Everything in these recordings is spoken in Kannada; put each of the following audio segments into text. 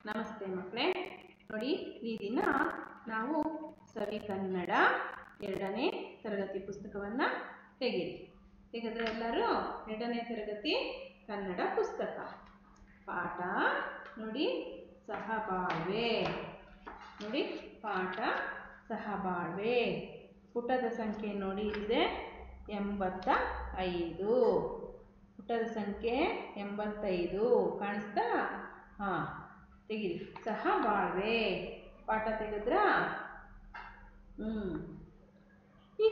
ನಮಸ್ತೆ ಮಕ್ಕಳೇ ನೋಡಿ ಈ ದಿನ ನಾವು ಸವಿ ಕನ್ನಡ ಎರಡನೇ ತರಗತಿ ಪುಸ್ತಕವನ್ನು ತೆಗೀರಿ ತೆಗೆದ್ರೆ ಎಲ್ಲರೂ ಎರಡನೇ ತರಗತಿ ಕನ್ನಡ ಪುಸ್ತಕ ಪಾಠ ನೋಡಿ ಸಹಬಾಳ್ವೆ ನೋಡಿ ಪಾಠ ಸಹಬಾಳ್ವೆ ಪುಟದ ಸಂಖ್ಯೆ ನೋಡಿ ಇಲ್ಲಿದೆ ಎಂಬತ್ತ ಐದು ಪುಟದ ಸಂಖ್ಯೆ ಎಂಬತ್ತೈದು ಕಾಣಿಸ್ತಾ ಹಾಂ ತೆಗಿರಿ ಸಹ ಬಾಳ್ವೆ ಪಾಠ ತೆಗೆದ್ರಾ ಹ್ಞೂ ಈಗ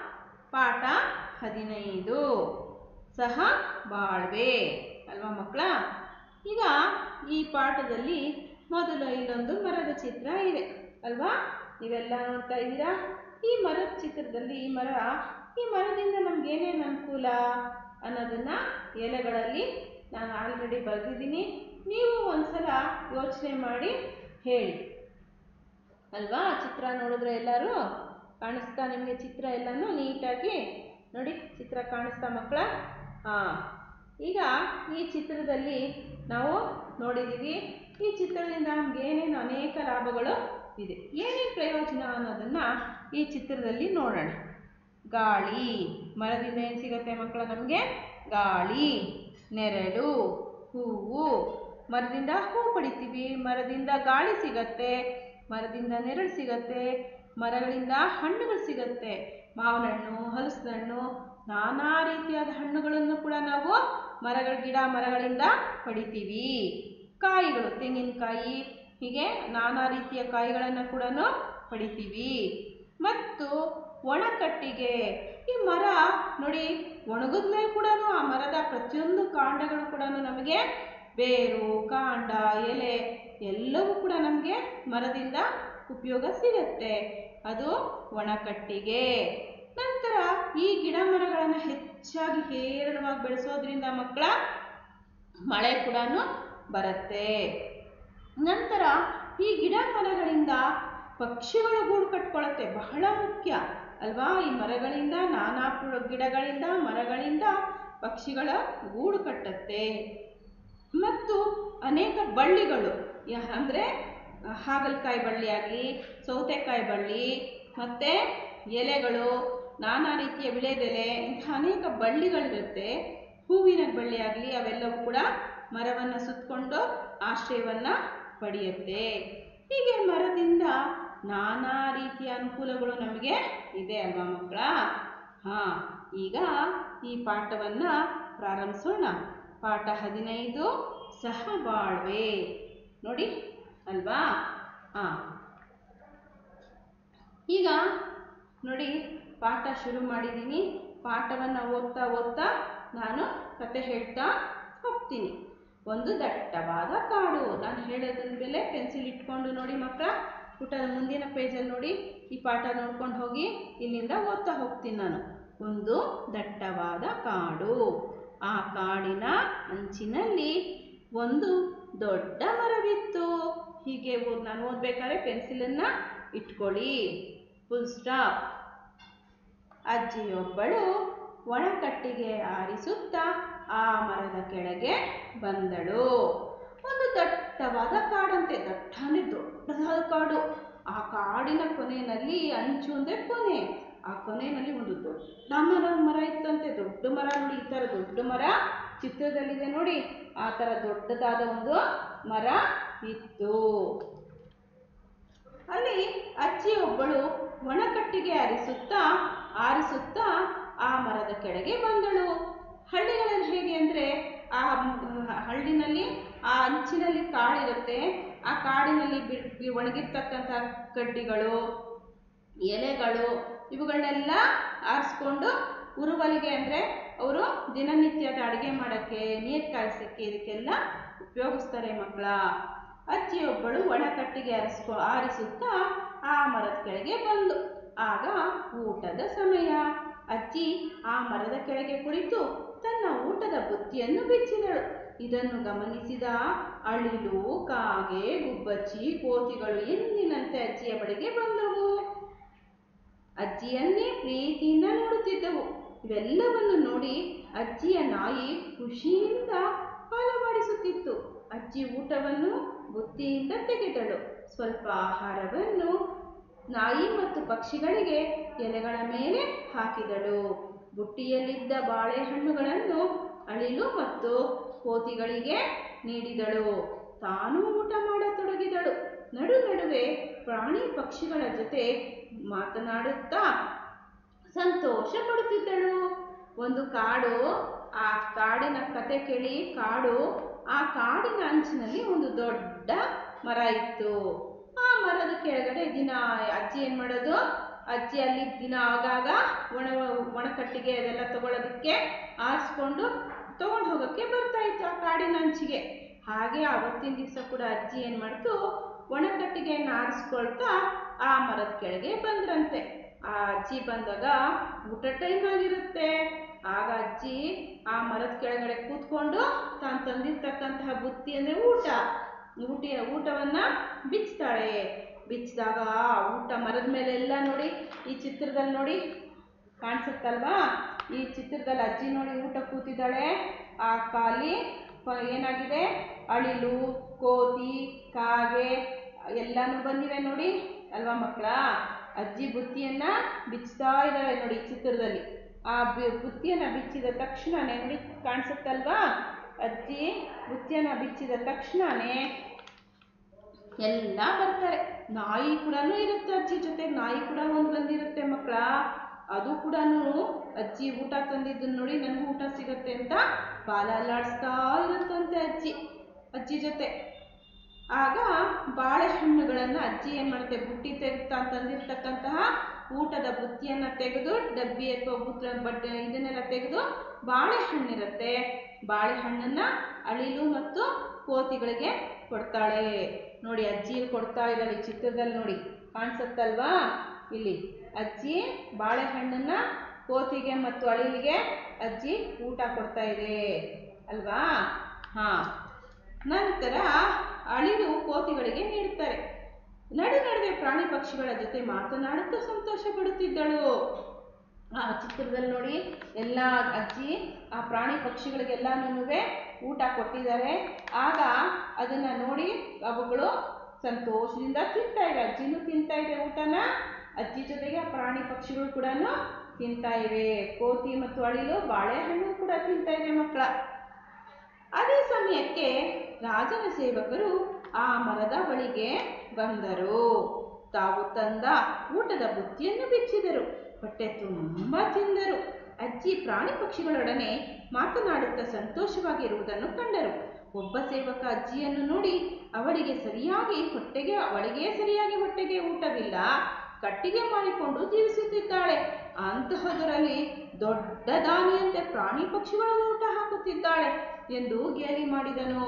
ಪಾಠ ಹದಿನೈದು ಸಹ ಬಾಳ್ವೆ ಅಲ್ವಾ ಮಕ್ಕಳ ಈಗ ಈ ಪಾಠದಲ್ಲಿ ಮೊದಲು ಇಲ್ಲೊಂದು ಮರದ ಚಿತ್ರ ಇದೆ ಅಲ್ವಾ ನೀವೆಲ್ಲ ನೋಡ್ತಾ ಇದ್ದೀರಾ ಈ ಮರದ ಚಿತ್ರದಲ್ಲಿ ಈ ಮರ ಈ ಮರದಿಂದ ನಮ್ಗೆ ಏನೇನು ಅನುಕೂಲ ಅನ್ನೋದನ್ನ ಎಲೆಗಳಲ್ಲಿ ನಾನು ಆಲ್ರೆಡಿ ಬರೆದಿದ್ದೀನಿ ನೀವು ಒಂದ್ಸಲ ಯೋಚನೆ ಮಾಡಿ ಹೇಳಿ ಅಲ್ವಾ ಚಿತ್ರ ನೋಡಿದ್ರೆ ಎಲ್ಲರೂ ಕಾಣಿಸ್ತಾ ನಿಮಗೆ ಚಿತ್ರ ಎಲ್ಲನೂ ನೀಟಾಗಿ ನೋಡಿ ಚಿತ್ರ ಕಾಣಿಸ್ತಾ ಮಕ್ಕಳ ಹಾಂ ಈಗ ಈ ಚಿತ್ರದಲ್ಲಿ ನಾವು ನೋಡಿದ್ದೀವಿ ಈ ಚಿತ್ರದಿಂದ ನಮ್ಗೆ ಏನೇನು ಅನೇಕ ಲಾಭಗಳು ಇದೆ ಏನೇನು ಪ್ರಯೋಜನ ಅನ್ನೋದನ್ನು ಈ ಚಿತ್ರದಲ್ಲಿ ನೋಡೋಣ ಗಾಳಿ ಮರದಿಂದ ಏನು ಸಿಗುತ್ತೆ ಮಕ್ಕಳ ನಮಗೆ ಗಾಳಿ ನೆರಳು ಹೂವು ಮರದಿಂದ ಹೂ ಪಡಿತೀವಿ ಮರದಿಂದ ಗಾಳಿ ಸಿಗತ್ತೆ ಮರದಿಂದ ನೆರಳು ಸಿಗತ್ತೆ ಮರಗಳಿಂದ ಹಣ್ಣುಗಳು ಸಿಗತ್ತೆ ಮಾವಿನ ಹಣ್ಣು ಹಲಸಿನ ಹಣ್ಣು ನಾನಾ ರೀತಿಯಾದ ಹಣ್ಣುಗಳನ್ನು ಕೂಡ ನಾವು ಮರಗಳ ಗಿಡ ಮರಗಳಿಂದ ಪಡಿತೀವಿ ಕಾಯಿಗಳು ತೆಂಗಿನಕಾಯಿ ಹೀಗೆ ನಾನಾ ರೀತಿಯ ಕಾಯಿಗಳನ್ನು ಕೂಡ ಪಡಿತೀವಿ ಮತ್ತು ಒಣಕಟ್ಟಿಗೆ ಈ ಮರ ನೋಡಿ ಒಣಗಿದ ಮೇಲೆ ಕೂಡ ಆ ಮರದ ಪ್ರತಿಯೊಂದು ಕಾಂಡಗಳು ಕೂಡ ನಮಗೆ ಬೇರು ಕಾಂಡ ಎಲೆ ಎಲ್ಲವೂ ಕೂಡ ನಮಗೆ ಮರದಿಂದ ಉಪಯೋಗ ಸಿಗುತ್ತೆ ಅದು ಒಣಕಟ್ಟಿಗೆ ನಂತರ ಈ ಗಿಡ ಮರಗಳನ್ನು ಹೆಚ್ಚಾಗಿ ಹೇರಳವಾಗಿ ಬೆಳೆಸೋದ್ರಿಂದ ಮಕ್ಕಳ ಮಳೆ ಕೂಡ ಬರುತ್ತೆ ನಂತರ ಈ ಗಿಡ ಮರಗಳಿಂದ ಪಕ್ಷಿಗಳು ಗೂಡು ಕಟ್ಕೊಳ್ಳುತ್ತೆ ಬಹಳ ಮುಖ್ಯ ಅಲ್ವಾ ಈ ಮರಗಳಿಂದ ನಾನಾ ಪು- ಗಿಡಗಳಿಂದ ಮರಗಳಿಂದ ಪಕ್ಷಿಗಳ ಗೂಡು ಕಟ್ಟುತ್ತೆ ಮತ್ತು ಅನೇಕ ಬಳ್ಳಿಗಳು ಯಾ- ಅಂದ್ರೆ ಹಾಗಲಕಾಯಿ ಬಳ್ಳಿ ಆಗಲಿ ಸೌತೆಕಾಯಿ ಬಳ್ಳಿ ಮತ್ತು ಎಲೆಗಳು ನಾನಾ ರೀತಿಯ ವಿಳೆದೆಲೆ ಇಂಥ ಅನೇಕ ಬಳ್ಳಿಗಳಿರುತ್ತೆ ಹೂವಿನ ಬಳ್ಳಿ ಆಗಲಿ ಅವೆಲ್ಲವೂ ಕೂಡ ಮರವನ್ನು ಸುತ್ತಕೊಂಡು ಆಶ್ರಯವನ್ನು ಪಡೆಯುತ್ತೆ ಹೀಗೆ ಮರದಿಂದ ನಾನಾ ರೀತಿಯ ಅನುಕೂಲಗಳು ನಮಗೆ ಇದೆ ಅಲ್ವಾ ಮಕ್ಕಳ ಹಾಂ ಈಗ ಈ ಪಾಠವನ್ನು ಪ್ರಾರಂಭಿಸೋಣ ಪಾಠ ಹದಿನೈದು ಸಹಬಾಳ್ವೆ ನೋಡಿ ಅಲ್ವಾ ಹಾಂ ಈಗ ನೋಡಿ ಪಾಠ ಶುರು ಮಾಡಿದ್ದೀನಿ ಪಾಠವನ್ನು ಓದ್ತಾ ಓದ್ತಾ ನಾನು ಕತೆ ಹೇಳ್ತಾ ಹೋಗ್ತೀನಿ ಒಂದು ದಟ್ಟವಾದ ಕಾಡು ನಾನು ಹೇಳೋದ್ರ ಮೇಲೆ ಪೆನ್ಸಿಲ್ ಇಟ್ಕೊಂಡು ನೋಡಿ ಮಕ್ಕಳ ಪುಟದ ಮುಂದಿನ ಪೇಜಲ್ಲಿ ನೋಡಿ ಈ ಪಾಠ ನೋಡ್ಕೊಂಡು ಹೋಗಿ ಇಲ್ಲಿಂದ ಓದ್ತಾ ಹೋಗ್ತೀನಿ ನಾನು ಒಂದು ದಟ್ಟವಾದ ಕಾಡು ಆ ಕಾಡಿನ ಅಂಚಿನಲ್ಲಿ ಒಂದು ದೊಡ್ಡ ಮರವಿತ್ತು ಹೀಗೆ ಓದ್ ನಾನು ಓದ್ಬೇಕಾದ್ರೆ ಪೆನ್ಸಿಲನ್ನು ಇಟ್ಕೊಳ್ಳಿ ಫುಲ್ ಸ್ಟಾಪ್ ಅಜ್ಜಿಯೊಬ್ಬಳು ಒಣಕಟ್ಟಿಗೆ ಆರಿಸುತ್ತಾ ಆ ಮರದ ಕೆಳಗೆ ಬಂದಳು ಒಂದು ದಟ್ಟವಾದ ಕಾಡಂತೆ ದಟ್ಟ ಅಂದ್ರೆ ದೊಡ್ಡದಾದ ಕಾಡು ಆ ಕಾಡಿನ ಕೊನೆಯಲ್ಲಿ ಅಂಚು ಅಂದ್ರೆ ಕೊನೆ ಆ ಕೊನೆಯಲ್ಲಿ ಒಂದು ದೊಡ್ಡ ಮರ ಮರ ಇತ್ತಂತೆ ದೊಡ್ಡ ಮರ ನೋಡಿ ಈ ಥರ ದೊಡ್ಡ ಮರ ಚಿತ್ರದಲ್ಲಿದೆ ನೋಡಿ ಆ ಥರ ದೊಡ್ಡದಾದ ಒಂದು ಮರ ಇತ್ತು ಅಲ್ಲಿ ಅಜ್ಜಿಯೊಬ್ಬಳು ಒಣಕಟ್ಟಿಗೆ ಆರಿಸುತ್ತಾ ಆರಿಸುತ್ತಾ ಆ ಮರದ ಕೆಳಗೆ ಬಂದಳು ಹಳ್ಳಿಗಳಲ್ಲಿ ಹೇಗೆ ಅಂದರೆ ಆ ಮ್, ಹಳ್ಳಿನಲ್ಲಿ ಆ ಅಂಚಿನಲ್ಲಿ ಕಾಡಿರುತ್ತೆ ಆ ಕಾಡಿನಲ್ಲಿ ಬಿ ಬಿ- ಒಣಗಿರ್ತಕ್ಕಂಥ ಕಡ್ಡಿಗಳು ಎಲೆಗಳು ಇವುಗಳನ್ನೆಲ್ಲ ಆರಿಸ್ಕೊಂಡು ಉರುವಲಿಗೆ ಅಂದರೆ ಅವರು ದಿನನಿತ್ಯದ ಅಡುಗೆ ಮಾಡೋಕ್ಕೆ ನೀರು ಕಾಯಿಸೋಕ್ಕೆ ಇದಕ್ಕೆಲ್ಲ ಉಪಯೋಗಿಸ್ತಾರೆ ಮಕ್ಕಳ ಅಜ್ಜಿಯೊಬ್ಬಳು ಒಣಕಟ್ಟಿಗೆ ಆರಿಸ್ಕೊ ಆರಿಸುತ್ತಾ ಆ ಮರದ ಕೆಳಗೆ ಬಂದು ಆಗ ಊಟದ ಸಮಯ ಅಜ್ಜಿ ಆ ಮರದ ಕೆಳಗೆ ಕುಳಿತು ತನ್ನ ಊಟದ ಬುತ್ತಿಯನ್ನು ಬಿಚ್ಚಿದಳು ಇದನ್ನು ಗಮನಿಸಿದ ಅಳಿಲು ಕಾಗೆ ಗುಬ್ಬಚ್ಚಿ ಕೋತಿಗಳು ಎಂದಿನಂತೆ ಅಜ್ಜಿಯ ಬಳಿಗೆ ಬಂದವು ಅಜ್ಜಿಯನ್ನೇ ಪ್ರೀತಿಯಿಂದ ನೋಡುತ್ತಿದ್ದವು ಇವೆಲ್ಲವನ್ನು ನೋಡಿ ಅಜ್ಜಿಯ ನಾಯಿ ಖುಷಿಯಿಂದ ಹಾಲು ಮಾಡಿಸುತ್ತಿತ್ತು ಅಜ್ಜಿ ಊಟವನ್ನು ಬುತ್ತಿಯಿಂದ ತೆಗೆದಳು ಸ್ವಲ್ಪ ಆಹಾರವನ್ನು ನಾಯಿ ಮತ್ತು ಪಕ್ಷಿಗಳಿಗೆ ಎಲೆಗಳ ಮೇಲೆ ಹಾಕಿದಳು ಬುಟ್ಟಿಯಲ್ಲಿದ್ದ ಬಾಳೆಹಣ್ಣುಗಳನ್ನು ಅಳಿಲು ಮತ್ತು ಕೋತಿಗಳಿಗೆ ನೀಡಿದಳು ತಾನೂ ಊಟ ಮಾಡತೊಡಗಿದಳು ನಡು ನಡುವೆ ಪ್ರಾಣಿ ಪಕ್ಷಿಗಳ ಜೊತೆ ಮಾತನಾಡುತ್ತಾ ಸಂತೋಷ ಪಡುತ್ತಿದ್ದಳು ಒಂದು ಕಾಡು ಆ ಕಾಡಿನ ಕತೆ ಕೇಳಿ ಕಾಡು ಆ ಕಾಡಿನ ಅಂಚಿನಲ್ಲಿ ಒಂದು ದೊಡ್ಡ ಮರ ಇತ್ತು ಆ ಮರದ ಕೆಳಗಡೆ ದಿನ ಅಜ್ಜಿ ಏನ್ ಮಾಡೋದು ಅಜ್ಜಿ ಅಲ್ಲಿ ದಿನ ಆಗಾಗ ಒಣ ಒಣಕಟ್ಟಿಗೆ ಅದೆಲ್ಲ ತಗೊಳ್ಳೋದಕ್ಕೆ ಆರಿಸ್ಕೊಂಡು ತಗೊಂಡು ಹೋಗೋಕ್ಕೆ ಬರ್ತಾ ಇತ್ತು ಆ ಕಾಡಿನ ಅಂಚಿಗೆ ಹಾಗೆ ಅವತ್ತಿನ ದಿವಸ ಕೂಡ ಅಜ್ಜಿ ಏನ್ ಮಾಡ್ತು ಒಣಕಟ್ಟಿಗೆಯನ್ನು ಆರಿಸ್ಕೊಳ್ತಾ ಆ ಮರದ ಕೆಳಗೆ ಬಂದ್ರಂತೆ ಆ ಅಜ್ಜಿ ಬಂದಾಗ ಊಟ ಟೈಮ್ ಆಗಿರುತ್ತೆ ಆಗ ಅಜ್ಜಿ ಆ ಮರದ ಕೆಳಗಡೆ ಕೂತ್ಕೊಂಡು ತಾನು ತಂದಿರ್ತಕ್ಕಂತಹ ಬುತ್ತಿ ಅಂದ್ರೆ ಊಟ ಊಟಿ ಊಟವನ್ನ ಬಿಚ್ತಾಳೆ ಬಿಚ್ಚಿದಾಗ ಊಟ ಮರದ ಮೇಲೆ ಎಲ್ಲ ನೋಡಿ ಈ ಚಿತ್ರದಲ್ಲಿ ನೋಡಿ ಕಾಣಿಸುತ್ತಲ್ವಾ ಈ ಚಿತ್ರದಲ್ಲಿ ಅಜ್ಜಿ ನೋಡಿ ಊಟ ಕೂತಿದ್ದಾಳೆ ಆ ಖಾಲಿ ಪ- ಏನಾಗಿದೆ ಅಳಿಲು ಕೋತಿ ಕಾಗೆ ಎಲ್ಲಾನು ಬಂದಿವೆ ನೋಡಿ ಅಲ್ವಾ ಮಕ್ಕಳ ಅಜ್ಜಿ ಬುತ್ತಿಯನ್ನ ಬಿಚ್ತಾ ಇದ್ದಾಳೆ ನೋಡಿ ಈ ಚಿತ್ರದಲ್ಲಿ ಆ ಬಿ- ಬುತ್ತಿಯನ್ನ ಬಿಚ್ಚಿದ ತಕ್ಷಣನೇ ನೋಡಿ ಕಾಣಿಸುತ್ತಲ್ವಾ ಅಜ್ಜಿ ಬುತ್ತಿಯನ್ನ ಬಿಚ್ಚಿದ ತಕ್ಷಣನೇ ಎಲ್ಲ ಬರ್ತಾರೆ ನಾಯಿ ಕೂಡ ಇರುತ್ತೆ ಅಜ್ಜಿ ಜೊತೆ ನಾಯಿ ಕೂಡ ಒಂದು ಬಂದಿರುತ್ತೆ ಮಕ್ಕಳ ಅದು ಕೂಡ ಅಜ್ಜಿ ಊಟ ತಂದಿದ್ದನ್ನು ನೋಡಿ ನನಗೂ ಊಟ ಸಿಗತ್ತೆ ಅಂತ ಬಾಲ ಅಲ್ಲಾಡಿಸ್ತಾ ಇರುತ್ತಂತೆ ಅಜ್ಜಿ ಅಜ್ಜಿ ಜೊತೆ ಆಗ ಬಾಳೆಹಣ್ಣುಗಳನ್ನ ಅಜ್ಜಿ ಏನ್ ಮಾಡುತ್ತೆ ಬುಟ್ಟಿ ತೆಗ್ತಾ ತಂದಿರ್ತಕ್ಕಂತಹ ಊಟದ ಬುತ್ತಿಯನ್ನ ತೆಗೆದು ಡಬ್ಬಿ ಅಥವಾ ಬುತ್ತ ಬಟ್ಟೆ ಇದನ್ನೆಲ್ಲ ತೆಗೆದು ಬಾಳೆಹಣ್ಣಿರುತ್ತೆ ಬಾಳೆಹಣ್ಣನ್ನ ಅಳಿಲು ಮತ್ತು ಕೋತಿಗಳಿಗೆ ಕೊಡ್ತಾಳೆ ನೋಡಿ ಅಜ್ಜಿ ಕೊಡ್ತಾ ಇದ್ದಾಳೆ ಈ ಚಿತ್ರದಲ್ಲಿ ನೋಡಿ ಕಾಣಿಸುತ್ತಲ್ವಾ ಇಲ್ಲಿ ಅಜ್ಜಿ ಬಾಳೆಹಣ್ಣನ್ನ ಕೋತಿಗೆ ಮತ್ತು ಅಳಿಲಿಗೆ ಅಜ್ಜಿ ಊಟ ಕೊಡ್ತಾ ಇದೆ ಅಲ್ವಾ ಹಾ ನಂತರ ಅಳಿಲು ಕೋತಿಗಳಿಗೆ ನೀಡುತ್ತಾರೆ ನಡು ನಡುವೆ ಪ್ರಾಣಿ ಪಕ್ಷಿಗಳ ಜೊತೆ ಮಾತನಾಡುತ್ತಾ ಸಂತೋಷ ಪಡುತ್ತಿದ್ದಳು ಆ ಚಿತ್ರದಲ್ಲಿ ನೋಡಿ ಎಲ್ಲ ಅಜ್ಜಿ ಆ ಪ್ರಾಣಿ ಪಕ್ಷಿಗಳಿಗೆಲ್ಲಾನು ಊಟ ಕೊಟ್ಟಿದ್ದಾರೆ ಆಗ ಅದನ್ನ ನೋಡಿ ಅವುಗಳು ಸಂತೋಷದಿಂದ ತಿಂತಾ ಇವೆ ಅಜ್ಜಿನೂ ತಿಂತಾ ಇದೆ ಊಟನ ಅಜ್ಜಿ ಜೊತೆಗೆ ಆ ಪ್ರಾಣಿ ಪಕ್ಷಿಗಳು ಕೂಡ ತಿಂತಾ ಇವೆ ಕೋತಿ ಮತ್ತು ಅಳಿಲು ಬಾಳೆಹಣ್ಣು ಕೂಡ ತಿಂತಾ ಇದೆ ಮಕ್ಕಳ ಅದೇ ಸಮಯಕ್ಕೆ ರಾಜನ ಸೇವಕರು ಆ ಮರದ ಬಳಿಗೆ ಬಂದರು ತಾವು ತಂದ ಊಟದ ಬುತ್ತಿಯನ್ನು ಬಿಚ್ಚಿದರು ಹೊಟ್ಟೆ ತುಂಬ ತಿಂದರು ಅಜ್ಜಿ ಪ್ರಾಣಿ ಪಕ್ಷಿಗಳೊಡನೆ ಮಾತನಾಡುತ್ತಾ ಸಂತೋಷವಾಗಿರುವುದನ್ನು ಕಂಡರು ಒಬ್ಬ ಸೇವಕ ಅಜ್ಜಿಯನ್ನು ನೋಡಿ ಅವಳಿಗೆ ಸರಿಯಾಗಿ ಹೊಟ್ಟೆಗೆ ಅವಳಿಗೆ ಸರಿಯಾಗಿ ಹೊಟ್ಟೆಗೆ ಊಟವಿಲ್ಲ ಕಟ್ಟಿಗೆ ಮಾಡಿಕೊಂಡು ಜೀವಿಸುತ್ತಿದ್ದಾಳೆ ಅಂತಹದರಲ್ಲಿ ದೊಡ್ಡ ದಾನಿಯಂತೆ ಪ್ರಾಣಿ ಪಕ್ಷಿಗಳನ್ನು ಊಟ ಹಾಕುತ್ತಿದ್ದಾಳೆ ಎಂದು ಗೇಲಿ ಮಾಡಿದನು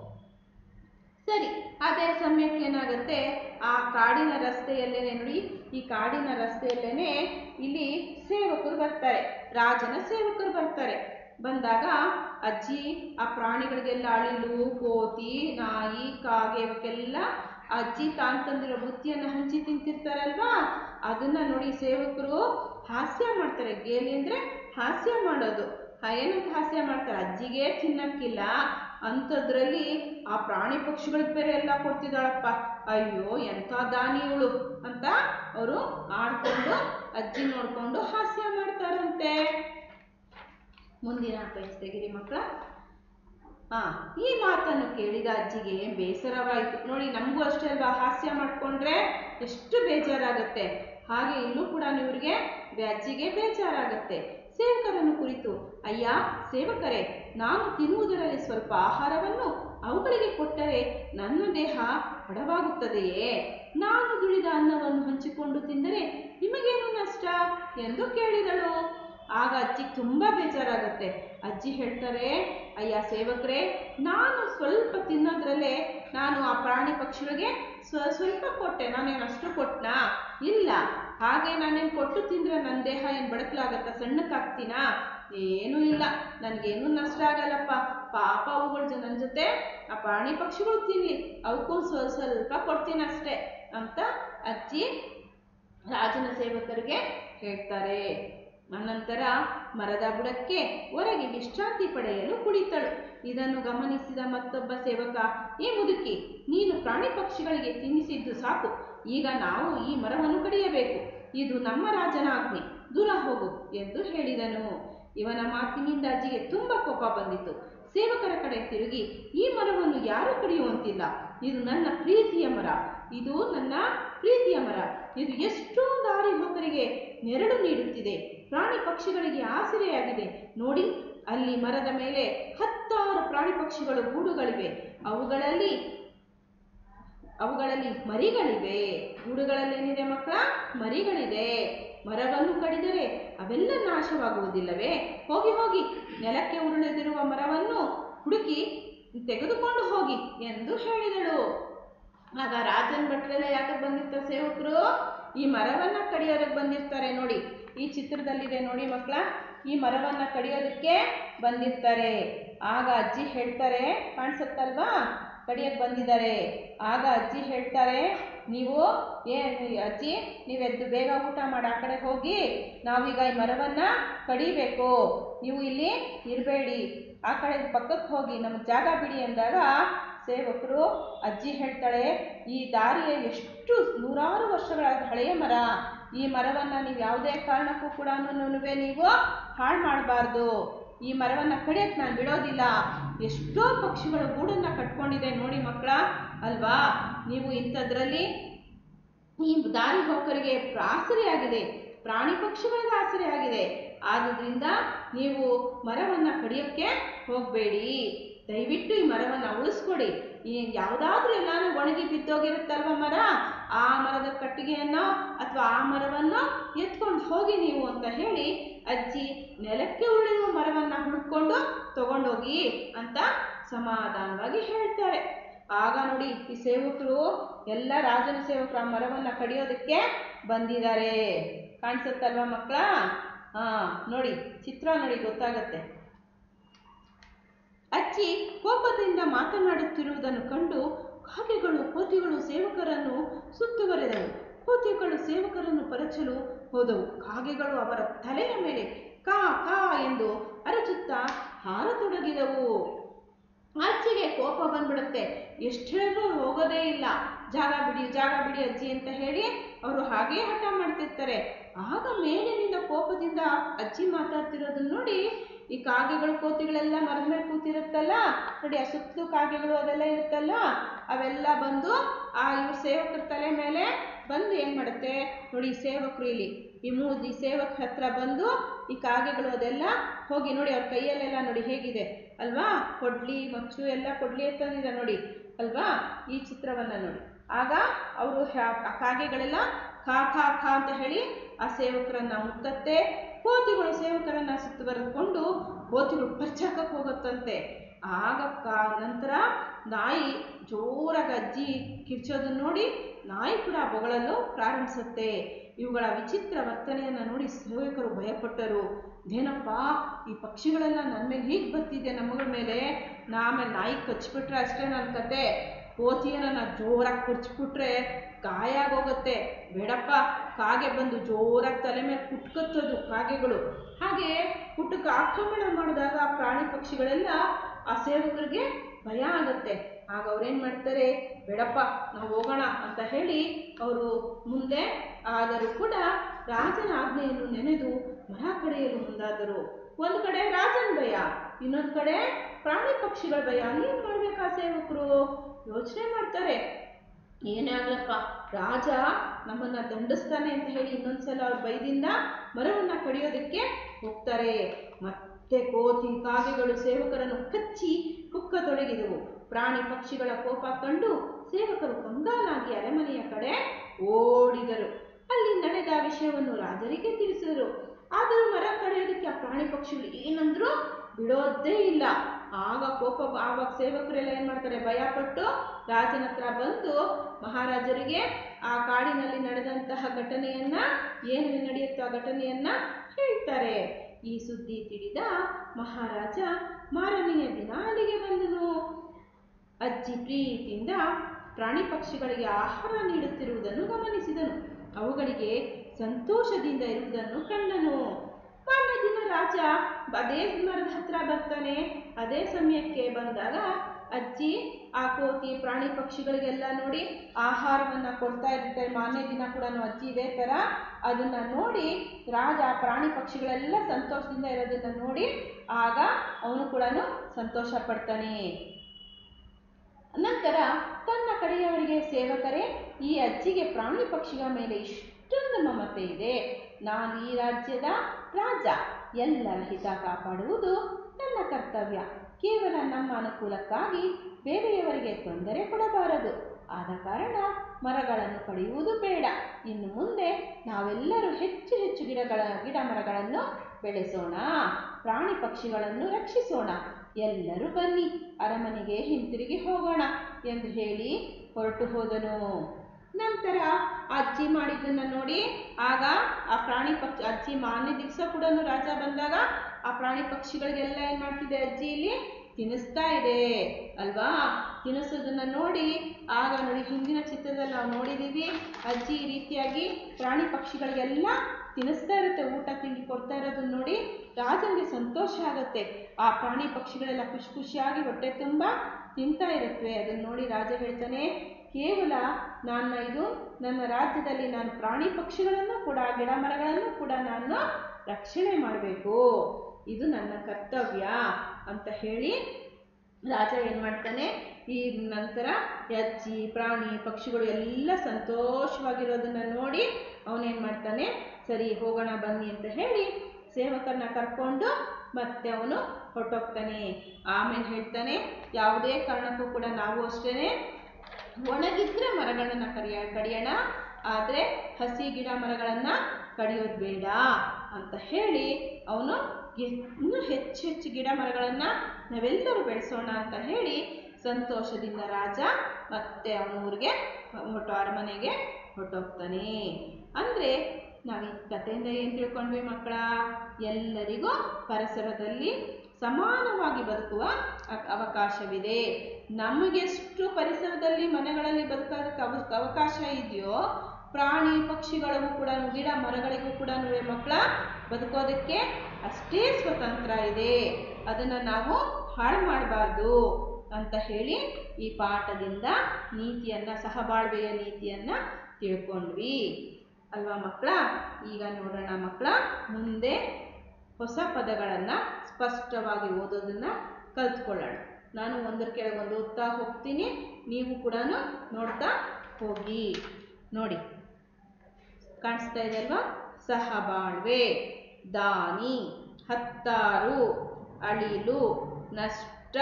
ಸರಿ ಅದೇ ಸಮಯಕ್ಕೆ ಏನಾಗುತ್ತೆ ಆ ಕಾಡಿನ ರಸ್ತೆಯಲ್ಲೇನೆ ನೋಡಿ ಈ ಕಾಡಿನ ರಸ್ತೆಯಲ್ಲೇನೆ ಇಲ್ಲಿ ಸೇವಕರು ಬರ್ತಾರೆ ರಾಜನ ಸೇವಕರು ಬರ್ತಾರೆ ಬಂದಾಗ ಅಜ್ಜಿ ಆ ಪ್ರಾಣಿಗಳಿಗೆಲ್ಲ ಅಳಿಲು ಕೋತಿ ನಾಯಿ ಕಾಗೆ ಇವಕ್ಕೆಲ್ಲ ಅಜ್ಜಿ ತಾನು ತಂದಿರೋ ಬುತ್ತಿಯನ್ನು ಹಂಚಿ ತಿಂತಿರ್ತಾರಲ್ವಾ ಅದನ್ನ ನೋಡಿ ಸೇವಕರು ಹಾಸ್ಯ ಮಾಡ್ತಾರೆ ಗೇಲಿ ಅಂದ್ರೆ ಹಾಸ್ಯ ಮಾಡೋದು ಹ- ಏನಂತ ಹಾಸ್ಯ ಮಾಡ್ತಾರೆ ಅಜ್ಜಿಗೆ ತಿನ್ನಕ್ಕಿಲ್ಲ ಅಂಥದ್ರಲ್ಲಿ ಆ ಪ್ರಾಣಿ ಪಕ್ಷಿಗಳಿಗೆ ಬೇರೆ ಎಲ್ಲ ಕೊಡ್ತಿದ್ದಾಳಪ್ಪ ಅಯ್ಯೋ ಎಂಥ ದಾನಿ ಇವಳು ಅಂತ ಅವರು ಆಡ್ಕೊಂಡು ಅಜ್ಜಿ ನೋಡ್ಕೊಂಡು ಹಾಸ್ಯ ಮಾಡ್ತಾರಂತೆ ಮುಂದಿನ ಪೇಜ್ ತೆಗಿರಿ ಮಕ್ಕಳ ಹಾ ಈ ಮಾತನ್ನು ಕೇಳಿದ ಅಜ್ಜಿಗೆ ಬೇಸರವಾಯಿತು ನೋಡಿ ನಮಗೂ ಅಷ್ಟೇ ಅಲ್ವಾ ಹಾಸ್ಯ ಮಾಡ್ಕೊಂಡ್ರೆ ಎಷ್ಟು ಬೇಜಾರಾಗತ್ತೆ ಹಾಗೆ ಇಲ್ಲೂ ಕೂಡ ಇವ್ರಿಗೆ ಬೆ- ಅಜ್ಜಿಗೆ ಬೇಜಾರಾಗತ್ತೆ ಸೇವಕರನ್ನು ಕುರಿತು ಅಯ್ಯ ಸೇವಕರೇ ನಾನು ತಿನ್ನುವುದರಲ್ಲಿ ಸ್ವಲ್ಪ ಆಹಾರವನ್ನು ಅವುಗಳಿಗೆ ಕೊಟ್ಟರೆ ನನ್ನ ದೇಹ ಬಡವಾಗುತ್ತದೆಯೇ ನಾನು ದುಡಿದ ಅನ್ನವನ್ನು ಹಂಚಿಕೊಂಡು ತಿಂದರೆ ನಿಮಗೇನು ನಷ್ಟ ಎಂದು ಕೇಳಿದಳು ಆಗ ಅಜ್ಜಿ ತುಂಬಾ ಬೇಜಾರಾಗತ್ತೆ ಅಜ್ಜಿ ಹೇಳ್ತಾರೆ ಅಯ್ಯ ಸೇವಕರೇ ನಾನು ಸ್ವಲ್ಪ ತಿನ್ನೋದ್ರಲ್ಲೇ ನಾನು ಆ ಪ್ರಾಣಿ ಪಕ್ಷಿಗಳಿಗೆ ಸ್ವ ಸ್ವಲ್ಪ ಕೊಟ್ಟೆ ನಾನೇನು ಅಷ್ಟು ಕೊಟ್ನಾ ಇಲ್ಲ ಹಾಗೆ ನಾನೇನು ಕೊಟ್ಟು ತಿಂದ್ರೆ ನನ್ನ ದೇಹ ಏನು ಬಡಕಲಾಗತ್ತಾ ಸಣ್ಣಕ್ಕಾಗ್ತೀನಾ ಏನೂ ಇಲ್ಲ ನನಗೇನು ನಷ್ಟ ಆಗಲ್ಲಪ್ಪ ಪಾಪ ಅವುಗಳ ನನ್ನ ಜೊತೆ ಆ ಪ್ರಾಣಿ ಪಕ್ಷಿಗಳು ತಿನ್ಲಿ ಅವಕ್ಕೂ ಸ್ವ ಸ್ವಲ್ಪ ಕೊಡ್ತೀನಿ ಅಷ್ಟೇ ಅಂತ ಅಜ್ಜಿ ರಾಜನ ಸೇವಕರಿಗೆ ಹೇಳ್ತಾರೆ ಅನಂತರ ಮರದ ಬುಡಕ್ಕೆ ಹೊರಗೆ ವಿಶ್ರಾಂತಿ ಪಡೆಯಲು ಕುಳಿತಳು ಇದನ್ನು ಗಮನಿಸಿದ ಮತ್ತೊಬ್ಬ ಸೇವಕ ಏ ಮುದುಕಿ ನೀನು ಪ್ರಾಣಿ ಪಕ್ಷಿಗಳಿಗೆ ತಿನ್ನಿಸಿದ್ದು ಸಾಕು ಈಗ ನಾವು ಈ ಮರವನ್ನು ಕಡಿಯಬೇಕು ಇದು ನಮ್ಮ ರಾಜನ ಆಜ್ಞೆ ದೂರ ಹೋಗು ಎಂದು ಹೇಳಿದನು ಇವನ ಮಾತಿನಿಂದ ಅಜ್ಜಿಗೆ ತುಂಬ ಕೋಪ ಬಂದಿತು ಸೇವಕರ ಕಡೆ ತಿರುಗಿ ಈ ಮರವನ್ನು ಯಾರೂ ಕಡಿಯುವಂತಿಲ್ಲ ಇದು ನನ್ನ ಪ್ರೀತಿಯ ಮರ ಇದು ನನ್ನ ಪ್ರೀತಿಯ ಮರ ಇದು ಎಷ್ಟೋ ದಾರಿ ಹೋಕರಿಗೆ ನೆರಳು ನೀಡುತ್ತಿದೆ ಪ್ರಾಣಿ ಪಕ್ಷಿಗಳಿಗೆ ಆಸರೆಯಾಗಿದೆ ನೋಡಿ ಅಲ್ಲಿ ಮರದ ಮೇಲೆ ಹತ್ತಾರು ಪ್ರಾಣಿ ಪಕ್ಷಿಗಳು ಗೂಡುಗಳಿವೆ ಅವುಗಳಲ್ಲಿ ಅವುಗಳಲ್ಲಿ ಮರಿಗಳಿವೆ ಗೂಡುಗಳಲ್ಲಿ ಏನಿದೆ ಮಕ್ಕಳ ಮರಿಗಳಿದೆ ಮರವನ್ನು ಕಡಿದರೆ ಅವೆಲ್ಲ ನಾಶವಾಗುವುದಿಲ್ಲವೇ ಹೋಗಿ ಹೋಗಿ ನೆಲಕ್ಕೆ ಉರುಳಿದಿರುವ ಮರವನ್ನು ಹುಡುಕಿ ತೆಗೆದುಕೊಂಡು ಹೋಗಿ ಎಂದು ಹೇಳಿದಳು ಆಗ ರಾಜನ್ ಭಟ್ರೆಲ್ಲ ಯಾಕೆ ಬಂದಿರ್ತಾರೆ ಸೇವಕರು ಈ ಮರವನ್ನ ಕಡಿಯೋದಕ್ಕೆ ಬಂದಿರ್ತಾರೆ ನೋಡಿ ಈ ಚಿತ್ರದಲ್ಲಿದೆ ನೋಡಿ ಮಕ್ಕಳ ಈ ಮರವನ್ನ ಕಡಿಯೋದಕ್ಕೆ ಬಂದಿರ್ತಾರೆ ಆಗ ಅಜ್ಜಿ ಹೇಳ್ತಾರೆ ಕಾಣಿಸುತ್ತಲ್ವಾ ಕಡಿಯಕ್ಕೆ ಬಂದಿದ್ದಾರೆ ಆಗ ಅಜ್ಜಿ ಹೇಳ್ತಾರೆ ನೀವು ಏ ಅಜ್ಜಿ ನೀವೆದ್ದು ಬೇಗ ಊಟ ಮಾಡಿ ಆ ಕಡೆ ಹೋಗಿ ನಾವೀಗ ಈ ಮರವನ್ನ ಕಡಿಬೇಕು ನೀವು ಇಲ್ಲಿ ಇರಬೇಡಿ ಆ ಕಡೆ ಪಕ್ಕಕ್ಕೆ ಹೋಗಿ ನಮಗೆ ಜಾಗ ಬಿಡಿ ಅಂದಾಗ ಸೇವಕರು ಅಜ್ಜಿ ಹೇಳ್ತಾಳೆ ಈ ದಾರಿಯ ಎಷ್ಟು ನೂರಾರು ವರ್ಷಗಳ ಹಳೆಯ ಮರ ಈ ಮರವನ್ನು ನೀವು ಯಾವುದೇ ಕಾರಣಕ್ಕೂ ಕೂಡ ನೀವು ಹಾಳು ಮಾಡಬಾರ್ದು ಈ ಮರವನ್ನು ಕಡಿಯಕ್ಕೆ ನಾನು ಬಿಡೋದಿಲ್ಲ ಎಷ್ಟೋ ಪಕ್ಷಿಗಳು ಗೂಡನ್ನು ಕಟ್ಕೊಂಡಿದೆ ನೋಡಿ ಮಕ್ಕಳ ಅಲ್ವಾ ನೀವು ಇಂಥದ್ರಲ್ಲಿ ಈ ದಾರಿ ಹೋಕರಿಗೆ ಆಸರೆಯಾಗಿದೆ ಪ್ರಾಣಿ ಪಕ್ಷಿಗಳಿಗೆ ಆಸರೆಯಾಗಿದೆ ಆದುದರಿಂದ ನೀವು ಮರವನ್ನು ಕಡಿಯೋಕ್ಕೆ ಹೋಗಬೇಡಿ ದಯವಿಟ್ಟು ಈ ಮರವನ್ನು ಉಳಿಸ್ಕೊಡಿ ಈ ಯಾವುದಾದ್ರೂ ಎಲ್ಲಾನು ಒಣಗಿ ಬಿದ್ದೋಗಿರುತ್ತಲ್ವ ಮರ ಆ ಮರದ ಕಟ್ಟಿಗೆಯನ್ನು ಅಥವಾ ಆ ಮರವನ್ನು ಎತ್ಕೊಂಡು ಹೋಗಿ ನೀವು ಅಂತ ಹೇಳಿ ಅಜ್ಜಿ ನೆಲಕ್ಕೆ ಉಳಿಯುವ ಮರವನ್ನು ಹುಡುಕೊಂಡು ತಗೊಂಡೋಗಿ ಅಂತ ಸಮಾಧಾನವಾಗಿ ಹೇಳ್ತಾರೆ ಆಗ ನೋಡಿ ಈ ಸೇವಕರು ಎಲ್ಲ ರಾಜನ ಸೇವಕರು ಆ ಮರವನ್ನು ಕಡಿಯೋದಕ್ಕೆ ಬಂದಿದ್ದಾರೆ ಕಾಣಿಸುತ್ತಲ್ವಾ ಮಕ್ಕಳ ಹಾ ನೋಡಿ ಚಿತ್ರ ನೋಡಿ ಗೊತ್ತಾಗತ್ತೆ ಅಜ್ಜಿ ಕೋಪದಿಂದ ಮಾತನಾಡುತ್ತಿರುವುದನ್ನು ಕಂಡು ಕಾಗೆಗಳು ಕೋತಿಗಳು ಸೇವಕರನ್ನು ಸುತ್ತುವರೆದವು ಕೋತಿಗಳು ಸೇವಕರನ್ನು ಪರಚಲು ಹೋದವು ಕಾಗೆಗಳು ಅವರ ತಲೆಯ ಮೇಲೆ ಕಾ ಕಾ ಎಂದು ಅರಚುತ್ತಾ ಹಾರತೊಡಗಿದವು ಅಜ್ಜಿಗೆ ಕೋಪ ಬಂದ್ಬಿಡುತ್ತೆ ಎಷ್ಟು ಹೇಳಿದ್ರು ಹೋಗೋದೇ ಇಲ್ಲ ಜಾಗ ಬಿಡಿ ಜಾಗ ಬಿಡಿ ಅಜ್ಜಿ ಅಂತ ಹೇಳಿ ಅವರು ಹಾಗೇ ಹಠ ಮಾಡ್ತಿರ್ತಾರೆ ಆಗ ಮೇಲಿನಿಂದ ಕೋಪದಿಂದ ಅಜ್ಜಿ ಮಾತಾಡ್ತಿರೋದನ್ನ ನೋಡಿ ಈ ಕಾಗೆಗಳು ಕೋತಿಗಳೆಲ್ಲ ಮರದ ಮೇಲೆ ಕೂತಿರುತ್ತಲ್ಲ ನೋಡಿ ಆ ಸುತ್ತಲೂ ಕಾಗೆಗಳು ಅದೆಲ್ಲ ಇರುತ್ತಲ್ಲ ಅವೆಲ್ಲ ಬಂದು ಆ ಇವ್ರ ಸೇವಕರ ತಲೆ ಮೇಲೆ ಬಂದು ಏನು ಮಾಡುತ್ತೆ ನೋಡಿ ಈ ಸೇವಕರು ಇಲ್ಲಿ ಈ ಮೂ ಈ ಸೇವಕ ಹತ್ರ ಬಂದು ಈ ಕಾಗೆಗಳು ಅದೆಲ್ಲ ಹೋಗಿ ನೋಡಿ ಅವ್ರ ಕೈಯಲ್ಲೆಲ್ಲ ನೋಡಿ ಹೇಗಿದೆ ಅಲ್ವಾ ಕೊಡ್ಲಿ ಮಚ್ಚು ಎಲ್ಲ ಕೊಡ್ಲಿ ತಂದಿದೆ ನೋಡಿ ಅಲ್ವಾ ಈ ಚಿತ್ರವನ್ನ ನೋಡಿ ಆಗ ಅವರು ಆ ಕಾಗೆಗಳೆಲ್ಲ ಖಾ ಖಾ ಖಾ ಅಂತ ಹೇಳಿ ಆ ಸೇವಕರನ್ನ ಮುತ್ತತ್ತೆ ಕೋತಿಗಳು ಸೇವಕರನ್ನ ಸುತ್ತುವರೆದುಕೊಂಡು ಕೋತಿಗಳು ಪರ್ಚಾಕಕ್ಕೆ ಹೋಗುತ್ತಂತೆ ಆಗ ಕಾ- ನಂತರ ನಾಯಿ ಜೋರಾಗಿ ಅಜ್ಜಿ ಕಿರ್ಚೋದನ್ನ ನೋಡಿ ನಾಯಿ ಕೂಡ ಬೊಗಳಲು ಪ್ರಾರಂಭಿಸುತ್ತೆ ಇವುಗಳ ವಿಚಿತ್ರ ವರ್ತನೆಯನ್ನು ನೋಡಿ ಸೇವಕರು ಭಯಪಟ್ಟರು ಏನಪ್ಪ ಈ ಪಕ್ಷಿಗಳೆಲ್ಲ ನನ್ನ ಮೇಲೆ ಹೀಗೆ ಬರ್ತಿದೆ ನಮ್ಮಗಳ ಮೇಲೆ ನಾ ಆಮೇಲೆ ನಾಯಿ ಕಚ್ಬಿಟ್ರೆ ಅಷ್ಟೇ ನನ್ನ ಕತೆ ಕೋತಿಯನ್ನ ನಾ ಜೋರಾಗಿ ಕುರ್ಚ್ಬಿಟ್ರೆ ಗಾಯ ಆಗೋಗುತ್ತೆ ಬೇಡಪ್ಪ ಕಾಗೆ ಬಂದು ಜೋರಾಗಿ ತಲೆ ಮೇಲೆ ಕುಟ್ಕತ್ತದು ಕಾಗೆಗಳು ಹಾಗೆ ಕುಟುಕ ಆಕ್ರಮಣ ಮಾಡಿದಾಗ ಆ ಪ್ರಾಣಿ ಪಕ್ಷಿಗಳೆಲ್ಲ ಆ ಸೇವಕರಿಗೆ ಭಯ ಆಗುತ್ತೆ ಆಗ ಅವ್ರೇನ್ ಮಾಡ್ತಾರೆ ಬೇಡಪ್ಪ ನಾವು ಹೋಗೋಣ ಅಂತ ಹೇಳಿ ಅವರು ಮುಂದೆ ಆದರೂ ಕೂಡ ರಾಜನ ಆಜ್ಞೆಯನ್ನು ನೆನೆದು ಮರ ಕಡೆಯಲು ಮುಂದಾದರು ಒಂದು ಕಡೆ ರಾಜನ ಭಯ ಇನ್ನೊಂದು ಕಡೆ ಪ್ರಾಣಿ ಪಕ್ಷಿಗಳ ಭಯ ಏನ್ ಮಾಡ್ಬೇಕಾ ಸೇವಕರು ಯೋಚನೆ ಮಾಡ್ತಾರೆ ಏನೇ ಆಗ್ಲಪ್ಪ ರಾಜ ನಮ್ಮನ್ನ ದಂಡಿಸ್ತಾನೆ ಅಂತ ಹೇಳಿ ಇನ್ನೊಂದ್ಸಲ ಅವ್ರ ಭಯದಿಂದ ಮರವನ್ನ ಕಡಿಯೋದಕ್ಕೆ ಹೋಗ್ತಾರೆ ಮತ್ತೆ ಕೋತಿ ಕಾಗೆಗಳು ಸೇವಕರನ್ನು ಕಚ್ಚಿ ಕುಕ್ಕತೊಡಗಿದವು ಪ್ರಾಣಿ ಪಕ್ಷಿಗಳ ಕೋಪ ಕಂಡು ಸೇವಕರು ಕಂಗಾಲಾಗಿ ಅರಮನೆಯ ಕಡೆ ಓಡಿದರು ಅಲ್ಲಿ ನಡೆದ ವಿಷಯವನ್ನು ರಾಜರಿಗೆ ತಿಳಿಸಿದರು ಆದರೂ ಮರ ಕಡಿಯೋದಕ್ಕೆ ಆ ಪ್ರಾಣಿ ಪಕ್ಷಿಗಳು ಏನಂದ್ರು ಬಿಡೋದೇ ಇಲ್ಲ ಆಗ ಕೋಪ ಆವಾಗ ಸೇವಕರೆಲ್ಲ ಏನ್ ಮಾಡ್ತಾರೆ ಭಯಪಟ್ಟು ರಾಜನ ಹತ್ರ ಬಂದು ಮಹಾರಾಜರಿಗೆ ಆ ಕಾಡಿನಲ್ಲಿ ನಡೆದಂತಹ ಘಟನೆಯನ್ನ ಏನು ನಡೆಯುತ್ತೋ ಆ ಘಟನೆಯನ್ನ ಹೇಳ್ತಾರೆ ಈ ಸುದ್ದಿ ತಿಳಿದ ಮಹಾರಾಜ ಮಾರನೆಯ ದಿನ ಅಲ್ಲಿಗೆ ಬಂದನು ಅಜ್ಜಿ ಪ್ರೀತಿಯಿಂದ ಪ್ರಾಣಿ ಪಕ್ಷಿಗಳಿಗೆ ಆಹಾರ ನೀಡುತ್ತಿರುವುದನ್ನು ಗಮನಿಸಿದನು ಅವುಗಳಿಗೆ ಸಂತೋಷದಿಂದ ಇರುವುದನ್ನು ಕಂಡನು ಮಾರನೇ ದಿನ ರಾಜ ಅದೇ ಮರದ ಹತ್ರ ಬರ್ತಾನೆ ಅದೇ ಸಮಯಕ್ಕೆ ಬಂದಾಗ ಅಜ್ಜಿ ಆ ಕೋತಿ ಪ್ರಾಣಿ ಪಕ್ಷಿಗಳಿಗೆಲ್ಲ ನೋಡಿ ಆಹಾರವನ್ನ ಕೊಡ್ತಾ ಇರ್ತಾರೆ ಮಾರನೇ ದಿನ ಕೂಡ ಅಜ್ಜಿ ಇದೇ ತರ ಅದನ್ನ ನೋಡಿ ರಾಜ ಆ ಪ್ರಾಣಿ ಪಕ್ಷಿಗಳೆಲ್ಲ ಸಂತೋಷದಿಂದ ಇರೋದನ್ನ ನೋಡಿ ಆಗ ಅವನು ಕೂಡ ಸಂತೋಷ ಪಡ್ತಾನೆ ನಂತರ ತನ್ನ ಕಡೆಯವರಿಗೆ ಸೇವಕರೇ ಈ ಅಜ್ಜಿಗೆ ಪ್ರಾಣಿ ಪಕ್ಷಿಗಳ ಮೇಲೆ ಇಷ್ಟೊಂದು ಮಮತೆ ಇದೆ ನಾನು ಈ ರಾಜ್ಯದ ರಾಜ ಎಲ್ಲರ ಹಿತ ಕಾಪಾಡುವುದು ನನ್ನ ಕರ್ತವ್ಯ ಕೇವಲ ನಮ್ಮ ಅನುಕೂಲಕ್ಕಾಗಿ ಬೇರೆಯವರಿಗೆ ತೊಂದರೆ ಕೊಡಬಾರದು ಆದ ಕಾರಣ ಮರಗಳನ್ನು ಕಡಿಯುವುದು ಬೇಡ ಇನ್ನು ಮುಂದೆ ನಾವೆಲ್ಲರೂ ಹೆಚ್ಚು ಹೆಚ್ಚು ಗಿಡಗಳ ಗಿಡ ಮರಗಳನ್ನು ಬೆಳೆಸೋಣ ಪ್ರಾಣಿ ಪಕ್ಷಿಗಳನ್ನು ರಕ್ಷಿಸೋಣ ಎಲ್ಲರೂ ಬನ್ನಿ ಅರಮನೆಗೆ ಹಿಂತಿರುಗಿ ಹೋಗೋಣ ಎಂದು ಹೇಳಿ ಹೊರಟು ಹೋದನು ನಂತರ ಅಜ್ಜಿ ಮಾಡಿದ್ದನ್ನ ನೋಡಿ ಆಗ ಆ ಪ್ರಾಣಿ ಪಕ್ಷಿ ಅಜ್ಜಿ ಮಾನ್ಯ ದಿವಸ ಕೂಡ ರಾಜ ಬಂದಾಗ ಆ ಪ್ರಾಣಿ ಪಕ್ಷಿಗಳಿಗೆಲ್ಲ ಏನ್ ಮಾಡ್ತಿದೆ ಅಜ್ಜಿ ಇಲ್ಲಿ ತಿನ್ನಿಸ್ತಾ ಇದೆ ಅಲ್ವಾ ತಿನ್ನಿಸೋದನ್ನ ನೋಡಿ ಆಗ ನೋಡಿ ಹಿಂದಿನ ಚಿತ್ರದಲ್ಲಿ ನಾವು ನೋಡಿದೀವಿ ಅಜ್ಜಿ ಈ ರೀತಿಯಾಗಿ ಪ್ರಾಣಿ ಪಕ್ಷಿಗಳಿಗೆಲ್ಲ ತಿನ್ನಿಸ್ತಾ ಇರುತ್ತೆ ಊಟ ತಿಂಡಿ ಕೊಡ್ತಾ ಇರೋದನ್ನ ನೋಡಿ ರಾಜನಿಗೆ ಸಂತೋಷ ಆಗುತ್ತೆ ಆ ಪ್ರಾಣಿ ಪಕ್ಷಿಗಳೆಲ್ಲ ಖುಷಿ ಖುಷಿಯಾಗಿ ಹೊಟ್ಟೆ ತುಂಬ ತಿಂತಾ ಇರುತ್ತವೆ ಅದನ್ನ ನೋಡಿ ರಾಜ ಹೇಳ್ತಾನೆ ಕೇವಲ ನನ್ನ ಇದು ನನ್ನ ರಾಜ್ಯದಲ್ಲಿ ನಾನು ಪ್ರಾಣಿ ಪಕ್ಷಿಗಳನ್ನು ಕೂಡ ಗಿಡ ಮರಗಳನ್ನು ಕೂಡ ನಾನು ರಕ್ಷಣೆ ಮಾಡಬೇಕು ಇದು ನನ್ನ ಕರ್ತವ್ಯ ಅಂತ ಹೇಳಿ ರಾಜ ಏನು ಮಾಡ್ತಾನೆ ಈ ನಂತರ ಅಜ್ಜಿ ಪ್ರಾಣಿ ಪಕ್ಷಿಗಳು ಎಲ್ಲ ಸಂತೋಷವಾಗಿರೋದನ್ನ ನೋಡಿ ಅವನೇನು ಮಾಡ್ತಾನೆ ಸರಿ ಹೋಗೋಣ ಬನ್ನಿ ಅಂತ ಹೇಳಿ ಸೇವಕರನ್ನ ಕರ್ಕೊಂಡು ಮತ್ತೆ ಅವನು ಹೊರಟೋಗ್ತಾನೆ ಆಮೇಲೆ ಹೇಳ್ತಾನೆ ಯಾವುದೇ ಕಾರಣಕ್ಕೂ ಕೂಡ ನಾವು ಅಷ್ಟೇ ಒಣಗಿದ್ರೆ ಮರಗಳನ್ನ ಕರಿಯ ಕಡಿಯೋಣ ಆದರೆ ಹಸಿ ಗಿಡ ಮರಗಳನ್ನ ಕಡಿಯೋದು ಬೇಡ ಅಂತ ಹೇಳಿ ಅವನು ಇನ್ನೂ ಹೆಚ್ಚು ಹೆಚ್ಚು ಗಿಡ ಮರಗಳನ್ನ ನಾವೆಲ್ಲರೂ ಬೆಳೆಸೋಣ ಅಂತ ಹೇಳಿ ಸಂತೋಷದಿಂದ ರಾಜ ಮತ್ತೆ ಅವನ ಊರಿಗೆ ಹೊರಟು ಅರಮನೆಗೆ ಹೊರಟೋಗ್ತಾನೆ ಅಂದ್ರೆ ನಾವು ಈ ಕಥೆಯಿಂದ ಏನು ತಿಳ್ಕೊಂಡ್ವಿ ಮಕ್ಕಳ ಎಲ್ಲರಿಗೂ ಪರಿಸರದಲ್ಲಿ ಸಮಾನವಾಗಿ ಬದುಕುವ ಅ- ಅವಕಾಶವಿದೆ ನಮಗೆಷ್ಟು ಪರಿಸರದಲ್ಲಿ ಮನೆಗಳಲ್ಲಿ ಬದುಕೋದಕ್ಕೆ ಅವ ಅವಕಾಶ ಇದೆಯೋ ಪ್ರಾಣಿ ಪಕ್ಷಿಗಳಿಗೂ ಕೂಡ ಗಿಡ ಮರಗಳಿಗೂ ಕೂಡ ಮಕ್ಕಳ ಬದುಕೋದಕ್ಕೆ ಅಷ್ಟೇ ಸ್ವತಂತ್ರ ಇದೆ ಅದನ್ನು ನಾವು ಹಾಳು ಮಾಡಬಾರ್ದು ಅಂತ ಹೇಳಿ ಈ ಪಾಠದಿಂದ ನೀತಿಯನ್ನ ಸಹಬಾಳ್ವೆಯ ನೀತಿಯನ್ನ ತಿಳ್ಕೊಂಡ್ವಿ ಅಲ್ವಾ ಮಕ್ಕಳ ಈಗ ನೋಡೋಣ ಮಕ್ಕಳ ಮುಂದೆ ಹೊಸ ಪದಗಳನ್ನು ಸ್ಪಷ್ಟವಾಗಿ ಓದೋದನ್ನ ಕಲ್ತ್ಕೊಳ್ಳೋಣ ನಾನು ಒಂದರ ಕೆಳಗೆ ಒಂದು ಓದ್ತಾ ಹೋಗ್ತೀನಿ ನೀವು ಕೂಡ ನೋಡ್ತಾ ಹೋಗಿ ನೋಡಿ ಕಾಣಿಸ್ತಾ ಇದೆ ಅಲ್ವಾ ಸಹಬಾಳ್ವೆ ದಾನಿ ಹತ್ತಾರು ಅಳಿಲು ನಷ್ಟ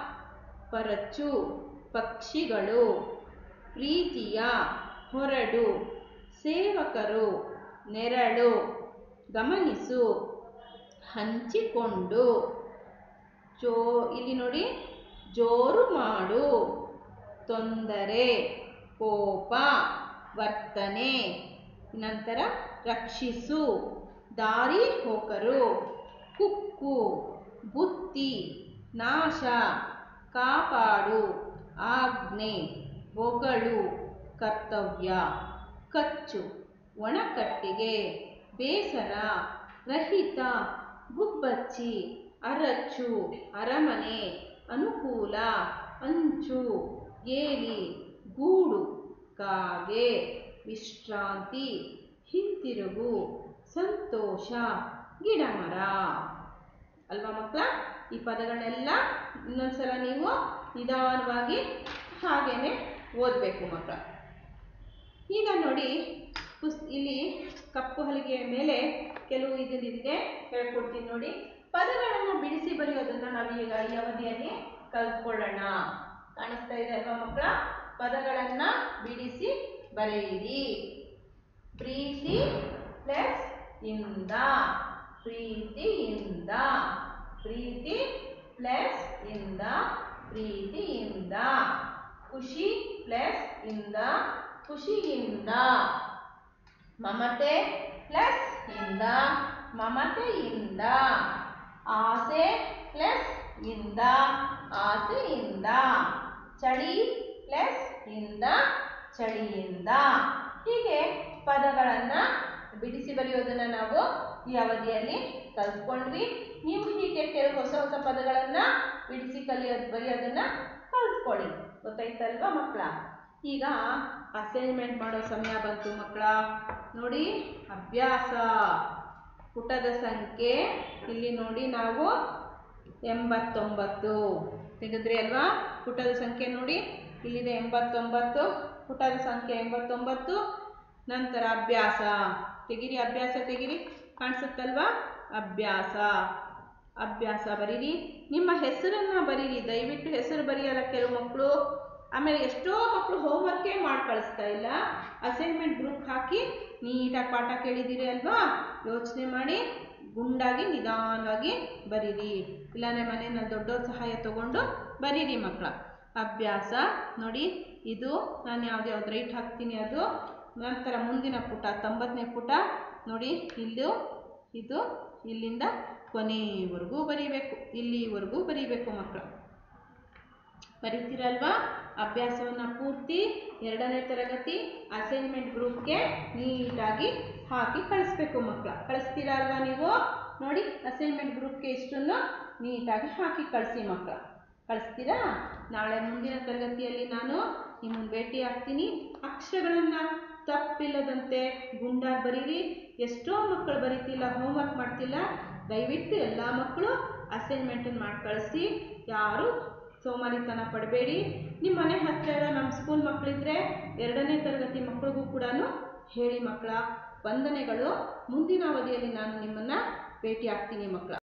ಪರಚು ಪಕ್ಷಿಗಳು ಪ್ರೀತಿಯ ಹೊರಡು ಸೇವಕರು ನೆರಳು ಗಮನಿಸು ಹಂಚಿಕೊಂಡು ಜೋ ಇಲ್ಲಿ ನೋಡಿ ಜೋರು ಮಾಡು ತೊಂದರೆ ಕೋಪ ವರ್ತನೆ ನಂತರ ರಕ್ಷಿಸು ದಾರಿ ಹೋಕರು ಕುಕ್ಕು ಬುತ್ತಿ ನಾಶ ಕಾಪಾಡು ಆಜ್ಞೆ ಬೊಗಳು ಕರ್ತವ್ಯ ಕಚ್ಚು ಒಣಕಟ್ಟಿಗೆ ಬೇಸರ ರಹಿತ ಗುಬ್ಬಚ್ಚಿ ಅರಚು ಅರಮನೆ ಅನುಕೂಲ ಅಂಚು ಗೇಲಿ ಗೂಡು ಕಾಗೆ ವಿಶ್ರಾಂತಿ ಹಿಂತಿರುಗು ಸಂತೋಷ ಗಿಡಮರ ಅಲ್ವಾ ಮಕ್ಕಳ ಈ ಪದಗಳನ್ನೆಲ್ಲ ಇನ್ನೊಂದ್ಸಲ ನೀವು ನಿಧಾನವಾಗಿ ಹಾಗೇನೆ ಓದಬೇಕು ಮಕ್ಕಳ ಈಗ ನೋಡಿ ಪುಸ್ ಇಲ್ಲಿ ಕಪ್ಪು ಹಲಿಗೆಯ ಮೇಲೆ ಕೆಲವು ಇದನ್ನಿದೆ ಹೇಳ್ಕೊಡ್ತೀನಿ ನೋಡಿ ಪದಗಳನ್ನು ಬಿಡಿಸಿ ಬರೆಯೋದನ್ನ ನಾವೀಗ ಈ ಅವಧಿಯಲ್ಲಿ ಕಲ್ತ್ಕೊಳ್ಳೋಣ ಕಾಣಿಸ್ತಾ ಇದೆ ಅಲ್ವಾ ಮಕ್ಕಳ ಪದಗಳನ್ನ ಬಿಡಿಸಿ ಬರೆಯಿರಿ ಪ್ರೀತಿ ಪ್ಲಸ್ ಇಂದ ಪ್ರೀತಿಯಿಂದ ಪ್ರೀತಿ ಪ್ಲಸ್ ಇಂದ ಪ್ರೀತಿಯಿಂದ ಖುಷಿ ಪ್ಲಸ್ ಇಂದ ಖುಷಿಯಿಂದ ಮಮತೆ ಪ್ಲಸ್ ಇಂದ ಮಮತೆಯಿಂದ ಆಸೆ ಪ್ಲಸ್ ಇಂದ ಆಸೆಯಿಂದ ಚಳಿ ಪ್ಲಸ್ ಇಂದ ಚಳಿಯಿಂದ ಹೀಗೆ ಪದಗಳನ್ನು ಬಿಡಿಸಿ ಬರೆಯೋದನ್ನ ನಾವು ಈ ಅವಧಿಯಲ್ಲಿ ಕಲ್ತ್ಕೊಂಡ್ವಿ ನೀವು ಹೀಗೆ ಕೆಲವು ಹೊಸ ಹೊಸ ಪದಗಳನ್ನ ಬಿಡಿಸಿ ಕಲಿಯೋದು ಬರೆಯೋದನ್ನ ಕಲ್ತ್ಕೊಳ್ಳಿ ಗೊತ್ತಾಯ್ತಲ್ವಾ ಮಕ್ಕಳ ಈಗ ಅಸೈನ್ಮೆಂಟ್ ಮಾಡೋ ಸಮಯ ಬಂತು ಮಕ್ಕಳ ನೋಡಿ ಅಭ್ಯಾಸ ಪುಟದ ಸಂಖ್ಯೆ ಇಲ್ಲಿ ನೋಡಿ ನಾವು ಎಂಬತ್ತೊಂಬತ್ತು ತೆಗೆದ್ರಿ ಅಲ್ವಾ ಪುಟದ ಸಂಖ್ಯೆ ನೋಡಿ ಇಲ್ಲಿದೆ ಎಂಬತ್ತೊಂಬತ್ತು ಪುಟದ ಸಂಖ್ಯೆ ಎಂಬತ್ತೊಂಬತ್ತು ನಂತರ ಅಭ್ಯಾಸ ತೆಗಿರಿ ಅಭ್ಯಾಸ ತೆಗಿರಿ ಕಾಣಿಸುತ್ತಲ್ವಾ ಅಭ್ಯಾಸ ಅಭ್ಯಾಸ ಬರೀರಿ ನಿಮ್ಮ ಹೆಸರನ್ನ ಬರೀರಿ ದಯವಿಟ್ಟು ಹೆಸರು ಬರೆಯಲ್ಲ ಕೆಲವು ಮಕ್ಕಳು ಆಮೇಲೆ ಎಷ್ಟೋ ಮಕ್ಕಳು ಹೋಮ್ವರ್ಕೇ ಮಾಡಿ ಕಳಿಸ್ತಾ ಇಲ್ಲ ಅಸೈನ್ಮೆಂಟ್ ಗ್ರೂಪ್ ಹಾಕಿ ನೀಟಾಗಿ ಪಾಠ ಕೇಳಿದ್ದೀರಿ ಅಲ್ವಾ ಯೋಚನೆ ಮಾಡಿ ಗುಂಡಾಗಿ ನಿಧಾನವಾಗಿ ಬರೀರಿ ಇಲ್ಲಾಂದರೆ ಮನೆಯಲ್ಲಿ ದೊಡ್ಡವ್ರ ಸಹಾಯ ತಗೊಂಡು ಬರೀರಿ ಮಕ್ಕಳ ಅಭ್ಯಾಸ ನೋಡಿ ಇದು ನಾನು ಯಾವ್ದು ಯಾವ್ದು ರೈಟ್ ಹಾಕ್ತೀನಿ ಅದು ನಂತರ ಮುಂದಿನ ಪುಟ ತೊಂಬತ್ತನೇ ಪುಟ ನೋಡಿ ಇಲ್ಲೂ ಇದು ಇಲ್ಲಿಂದ ಕೊನೆವರೆಗೂ ಬರೀಬೇಕು ಇಲ್ಲಿವರೆಗೂ ಬರೀಬೇಕು ಮಕ್ಕಳು ಬರೀತೀರಲ್ವಾ ಅಭ್ಯಾಸವನ್ನು ಪೂರ್ತಿ ಎರಡನೇ ತರಗತಿ ಅಸೈನ್ಮೆಂಟ್ ಗ್ರೂಪ್ಗೆ ನೀಟಾಗಿ ಹಾಕಿ ಕಳಿಸ್ಬೇಕು ಮಕ್ಕಳ ಕಳಿಸ್ತೀರಾ ಅಲ್ವಾ ನೀವು ನೋಡಿ ಅಸೈನ್ಮೆಂಟ್ ಗ್ರೂಪ್ಗೆ ಇಷ್ಟನ್ನು ನೀಟಾಗಿ ಹಾಕಿ ಕಳಿಸಿ ಮಕ್ಕಳ ಕಳಿಸ್ತೀರಾ ನಾಳೆ ಮುಂದಿನ ತರಗತಿಯಲ್ಲಿ ನಾನು ನಿಮ್ಮನ್ನು ಭೇಟಿ ಆಗ್ತೀನಿ ಅಕ್ಷರಗಳನ್ನು ತಪ್ಪಿಲ್ಲದಂತೆ ಗುಂಡಾಗಿ ಬರೀರಿ ಎಷ್ಟೋ ಮಕ್ಕಳು ಬರೀತಿಲ್ಲ ಹೋಮ್ವರ್ಕ್ ಮಾಡ್ತಿಲ್ಲ ದಯವಿಟ್ಟು ಎಲ್ಲ ಮಕ್ಕಳು ಅಸೈನ್ಮೆಂಟನ್ನು ಮಾಡಿ ಕಳಿಸಿ ಯಾರು ಸೋಮಾರಿತನ ಪಡಬೇಡಿ ನಿಮ್ಮ ಮನೆ ಹತ್ತಿರ ಇರೋ ನಮ್ಮ ಸ್ಕೂಲ್ ಮಕ್ಕಳಿದ್ರೆ ಎರಡನೇ ತರಗತಿ ಮಕ್ಕಳಿಗೂ ಕೂಡ ಹೇಳಿ ಮಕ್ಕಳ ವಂದನೆಗಳು ಮುಂದಿನ ಅವಧಿಯಲ್ಲಿ ನಾನು ನಿಮ್ಮನ್ನು ಭೇಟಿ ಆಗ್ತೀನಿ ಮಕ್ಕಳ